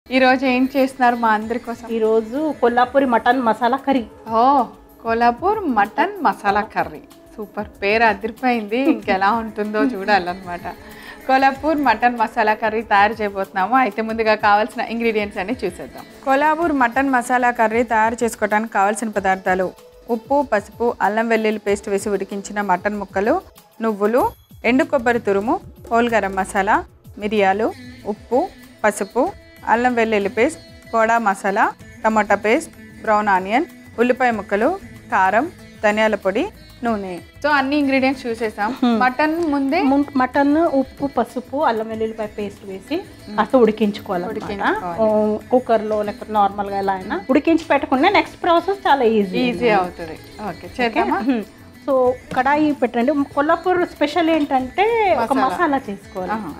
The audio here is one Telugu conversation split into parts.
ఈరోజు ఏం చేస్తున్నారు మా అందరి కోసం ఈరోజు కొల్లాపూరి మటన్ మసాలా కర్రీ ఓ Kolhapur mutton masala curry super పేరు అదిరిపోయింది ఇంకెలా ఉంటుందో చూడాలన్నమాట కోల్హాపూర్ మటన్ మసాలా కర్రీ తయారు చేయబోతున్నాము అయితే ముందుగా కావాల్సిన ఇంగ్రీడియంట్స్ అన్ని చూసేద్దాం కోల్హాపూర్ మటన్ మసాలా కర్రీ తయారు చేసుకోవడానికి కావాల్సిన పదార్థాలు ఉప్పు పసుపు అల్లం వెల్లుల్లి పేస్ట్ వేసి ఉడికించిన మటన్ ముక్కలు నువ్వులు ఎండు కొబ్బరి తురుము హోల్ గరం మసాలా మిరియాలు ఉప్పు పసుపు అల్లం వెల్లుల్లి paste goda masala tomato paste brown onion ఉల్లిపాయ ముక్కలు కారం ధనియాల పొడి నూనె సో అన్ని ఇంగ్రీడియంట్స్ చూసేసాం మటన్ ముందే ముం- మటన్ ఉప్పు పసుపు అల్లం వెల్లుల్లిపాయ పేస్ట్ వేసి కాస్త ఉడికించుకోవాలి ఉడికించుకోవాలి. కుక్కర్లో లేకపోతే నార్మల్గా ఎలా అయినా ఉడికించి పెట్టుకుంటే నెక్స్ట్ ప్రాసెస్ చాలా ఈజీ ఈజీ అవుతుంది ఓకే చేద్దామా సో కడాయి పెట్టండి కొల్లాపూర్ స్పెషల్ ఏంటంటే ఒక మసాలా. మసాలా చేసుకోవాలి ఆహా.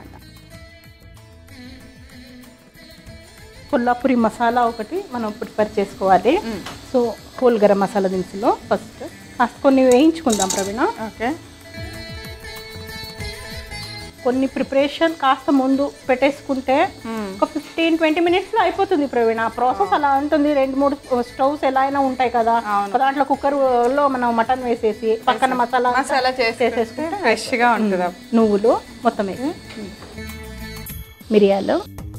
కొల్లాపూరి మసాలా ఒకటి మనం ప్రిపేర్ చేసుకోవాలి సో హోల్ గరం మసాలా దినుసులో ఫస్ట్ కాస్త కొన్ని వేయించుకుందాం ప్రవీణ ఓకే కొన్ని ప్రిపరేషన్ కాస్త ముందు పెట్టేసుకుంటే ఒక ఫిఫ్టీన్ ట్వంటీ మినిట్స్లో అయిపోతుంది ప్రవీణ ఆ ప్రాసెస్ అలా ఉంటుంది రెండు మూడు స్టవ్స్ ఎలా అయినా ఉంటాయి కదా అవును. ఒక దాంట్లో కుక్కర్లో మనం మటన్ వేసేసి పక్కన మసాలా అంతా మసాలా చేసేసుకుంటే చేసేసుకుంటే ఫ్రెష్గా ఉంటుంది అప్పుడు. నువ్వులు మొత్తం వేసి మిరియాలు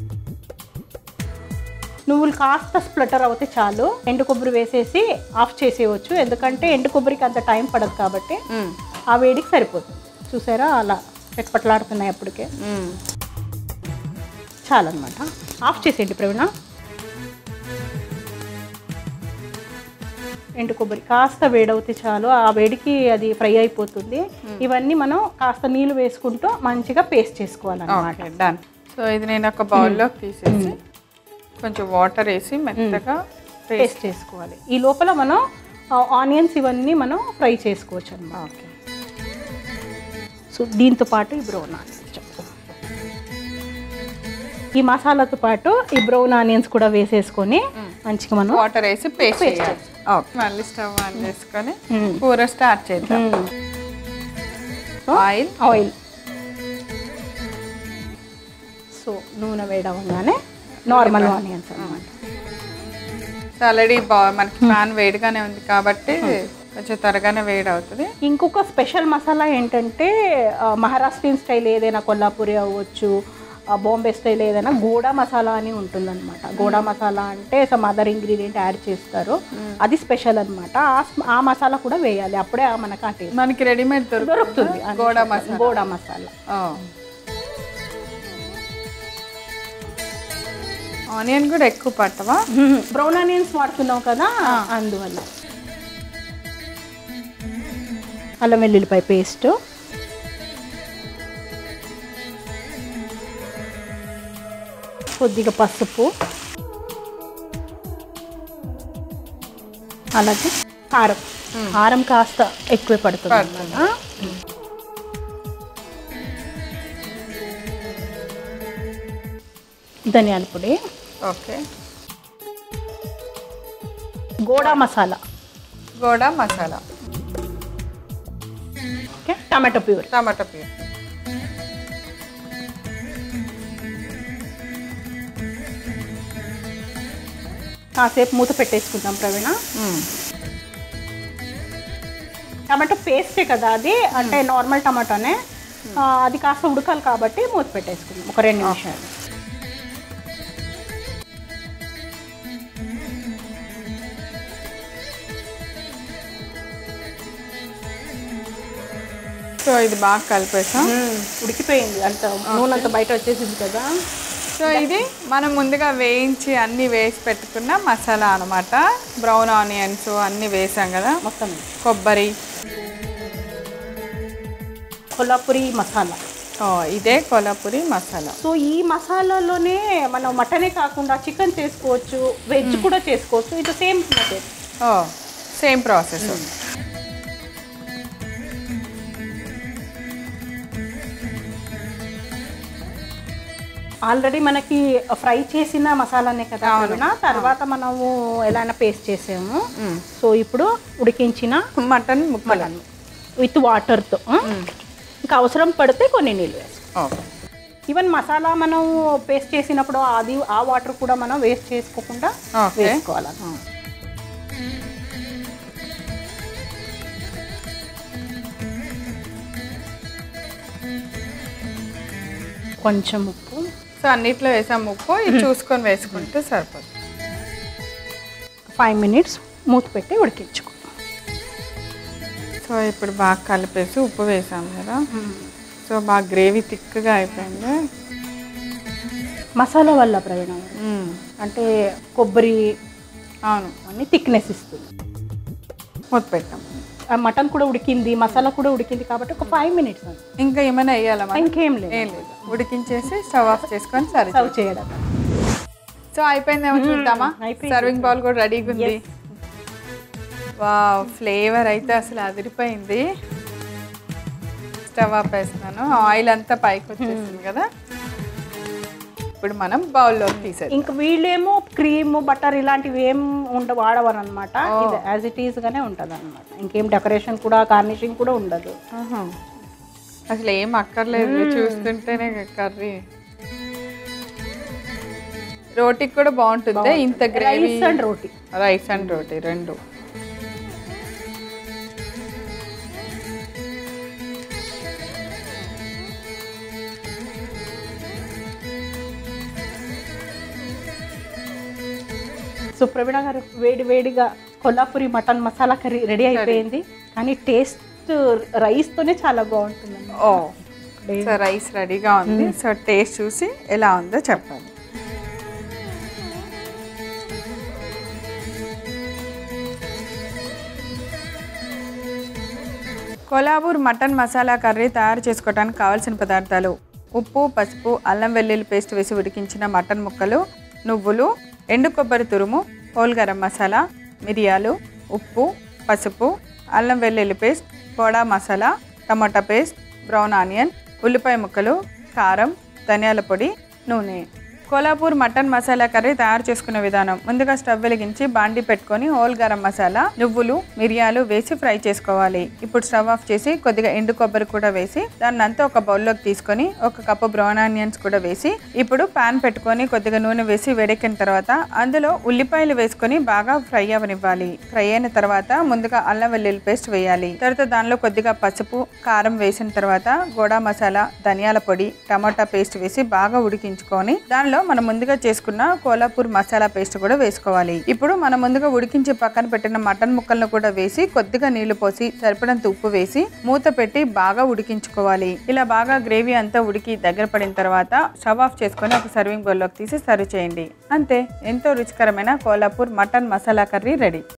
నువ్వులు కాస్త స్ప్లటర్ అవుతే చాలు ఎండు కొబ్బరి వేసేసి ఆఫ్ చేసేయవచ్చు ఎందుకంటే ఎండు కొబ్బరికి అంత టైం పడదు కాబట్టి మ్మ్. ఆ వేడికి సరిపోతుంది చూసారా అలా పెట్టుపట్లాడుతున్నాయి అప్పటికే మ్మ్. చాలన్నమాట ఆఫ్ చేసేయండి ప్రవీణ ఎండు కొబ్బరి కాస్త వేడవుతే చాలు ఆ వేడికి అది ఫ్రై అయిపోతుంది ఇవన్నీ మనం కాస్త నీళ్ళు వేసుకుంటూ మంచిగా పేస్ట్ చేసుకోవాలన్నమాట ఓకే డన్ సో ఇది నేను ఒక బౌల్లోకి తీసేసి కొంచెం వాటర్ వేసి మెత్తగా పేస్ట్ పేస్ట్ చేసుకోవాలి ఈ లోపల మనం ఆనియన్స్ ఇవన్నీ మనం ఫ్రై చేసుకోవచ్చు అన్నమాట ఓకే సో దీంతో పాటు ఈ బ్రౌన్ ఆనియన్స్ ఈ మసాలాతో పాటు ఈ బ్రౌన్ ఆనియన్స్ కూడా వేసేసుకొని మంచిగా మనం వాటర్ వేసి పేస్ట్ చేయాలి ఓకే మళ్ళీ స్టవ్ ఆన్ చేసుకొని కూర స్టార్ట్ చేద్దాం ఆయిల్ ఆయిల్ సో నూనె వేయడంగానే నార్మల్ ఆనియన్స్ అన్నమాట ఆల్రెడీ బా మనకి ప్యాన్ వేడిగానే ఉంది కాబట్టి కొంచెం త్వరగానే వేడి అవుతుంది ఇంకొక స్పెషల్ మసాలా ఏంటంటే ఆ, మహారాష్ట్రియన్ స్టైల్ ఏదైనా కొల్లాపూరి అవ్వచ్చు ఆ, బాంబే స్టైల్ ఏదైనా గోడా మసాలా అని ఉంటుందన్నమాట గోడా మసాలా అంటే సమ్ అదర్ ఇంగ్రీడియంట్ యాడ్ చేస్తారు అది స్పెషల్ అనమాట ఆ మసాలా కూడా వేయాలి అప్పుడే ఆ మనకు ఆ టేస్ట్ మనకి రెడీమేడ్ దొరుకుతుంది దొరుకుతుంది గోడా మసాలా గోడా మసాలా ఆనియన్ కూడా ఎక్కువ పట్టవా బ్రౌన్ ఆనియన్స్ వాడుతున్నాం కదా అందువల్ల అల్లం వెల్లుల్లిపాయ పేస్ట్ కొద్దిగా పసుపు అలాగే కారం కారం కాస్త ఎక్కువ పడుతుంది పడుతుంది. అన్నమాట. ధనియాల పొడి okay goda masala goda masala okay tomato puree tomato puree కాసేపు మూత పెట్టేసుకుందాం ప్రవీణ టమాటో పేస్టే కదా అది అంటే నార్మల్ టమాటోనే ఆ, అది కాస్త ఉడకాలి కాబట్టి మూత పెట్టేసుకుందాం ఒక రెండు నిమిషాలు సో ఇది బాగా కలిపేసాం ఉడికిపోయింది అంత నూనె అంత బయట వచ్చేసింది కదా సో ఇది మనం ముందుగా వేయించి అన్ని వేసి పెట్టుకున్న మసాలా అనమాట బ్రౌన్ ఆనియన్స్ అన్ని వేసాం కదా మొత్తం కొబ్బరి కొల్లాపురి మసాలా ఓ, ఇదే కొల్లాపురి మసాలా సో ఈ మసాలాలోనే మనం మటనే కాకుండా చికెన్ చేసుకోవచ్చు వెజ్ కూడా చేసుకోవచ్చు ఇది సేమ్ మెథడ్ ఓ సేమ్ ప్రాసెస్ ఆల్రెడీ మనకి ఫ్రై చేసిన మసాలానే కదా ప్రవీణ? తర్వాత మనము ఎలాగైనా పేస్ట్ చేసాము సో ఇప్పుడు ఉడికించిన మటన్ ముక్కలు విత్ వాటర్తో ఇంకా అవసరం పడితే కొన్ని నీళ్ళు వేసుకో ఓకే ఈవెన్ మసాలా మనం పేస్ట్ చేసినప్పుడు అది ఆ వాటర్ కూడా మనం వేస్ట్ చేసుకోకుండా ఓకే వేసుకోవాలి కొంచెం ఉప్పు సో అన్నిట్లో వేసాం ఉప్పు ఇది చూసుకొని వేసుకుంటే సరిపోతుంది ఫైవ్ మినిట్స్ మూత పెట్టి ఉడికించుకో సో ఇప్పుడు బాగా కలిపేసి ఉప్పు వేసాం కదా సో బాగా గ్రేవీ థిక్గా అయిపోయింది మసాలా వల్ల ప్రవీణ మ్మ్. అంటే కొబ్బరి అవును అన్ని థిక్నెస్ ఇస్తుంది మూత పెట్టాం ఆ మటన్ కూడా ఉడికింది మసాలా కూడా ఉడికింది కాబట్టి ఒక ఫైవ్ మినిట్స్ అంతే ఇంకా ఏమైనా వేయాలా మనం? ఇంకేం లేదు ఏం లేదు ఉడికించేసి స్టవ్ ఆఫ్ చేసుకొని సరే సర్వ్ చేయడం సో అయిపోయిందేమో చూద్దామా అయిపోయింది. సర్వింగ్ బౌల్ కూడా రెడీగా ఉంది వా ఫ్లేవర్ అయితే అసలు అదిరిపోయింది స్టవ్ ఆఫ్ వేస్తున్నాను ఆయిల్ అంతా పైకి వచ్చేసింది కదా ఇప్పుడు మనం బౌల్లోకి తీసేది ఇంకా వీళ్ళేమో క్రీమ్ బటర్ ఇలాంటివి ఏం ఉండ వాడవని అనమాట ఇది యాజ్ ఇట్ ఈస్ గానే ఉంటుంది అనమాట ఇంకేం డెకరేషన్ కూడా గార్నిషింగ్ కూడా ఉండదు అసలు ఏం అక్కర్లేదు చూస్తుంటేనే కర్రీ రోటీకి కూడా బాగుంటుంది ఇంత gravy rice and roti rice and roti రెండు సో ప్రవీణ గారు వేడి వేడిగా Kolhapuri mutton masala curry ready అయిపోయింది కానీ టేస్ట్ రైస్తోనే చాలా బాగుంటుంది ఓ సో రైస్ రెడీగా ఉంది సో టేస్ట్ చూసి ఎలా ఉందో చెప్పాలి కొలాబూర్ మటన్ మసాలా కర్రీ తయారు చేసుకోవడానికి కావాల్సిన పదార్థాలు ఉప్పు పసుపు అల్లం వెల్లుల్లి పేస్ట్ వేసి ఉడికించిన మటన్ ముక్కలు నువ్వులు ఎండు కొబ్బరి తురుము హోల్ గరం మసాలా మిరియాలు ఉప్పు పసుపు అల్లం వెల్లుల్లి paste goda masala tomato paste brown onion ఉల్లిపాయ ముక్కలు కారం ధనియాల పొడి నూనె కోలాపూర్ మటన్ మసాలా కర్రీ తయారు చేసుకునే విధానం ముందుగా స్టవ్ వెలిగించి బాండి పెట్టుకొని హోల్ గరం మసాలా నువ్వులు మిరియాలు వేసి ఫ్రై చేసుకోవాలి ఇప్పుడు స్టవ్ ఆఫ్ చేసి కొద్దిగా ఎండు కొబ్బరి కూడా వేసి దాన్ని అంతా ఒక బౌల్లోకి తీసుకొని ఒక కప్పు బ్రౌన్ ఆనియన్స్ కూడా వేసి ఇప్పుడు పాన్ పెట్టుకొని కొద్దిగా నూనె వేసి వేడెక్కిన తర్వాత అందులో ఉల్లిపాయలు వేసుకొని బాగా ఫ్రై అవనివ్వాలి ఫ్రై అయిన తర్వాత ముందుగా అల్లం వెల్లుల్లి పేస్ట్ వేయాలి తర్వాత దానిలో కొద్దిగా పసుపు కారం వేసిన తర్వాత గోడా మసాలా ధనియాల పొడి టమాటా పేస్ట్ వేసి బాగా ఉడికించుకొని దానిలో మనం ముందుగా చేసుకున్న కోలాపూర్ మసాలా పేస్ట్ కూడా వేసుకోవాలి ఇప్పుడు మనం ముందుగా ఉడికించి పక్కన పెట్టిన మటన్ ముక్కలను కూడా వేసి కొద్దిగా నీళ్లు పోసి సరిపడంత ఉప్పు వేసి మూత పెట్టి బాగా ఉడికించుకోవాలి ఇలా బాగా గ్రేవీ అంతా ఉడికి దగ్గర పడిన తర్వాత స్టవ్ ఆఫ్ చేసుకొని ఒక సర్వింగ్ బౌల్లోకి తీసి సర్వ్ చేయండి అంతే ఎంతో రుచికరమైన Kolhapur mutton masala curry ready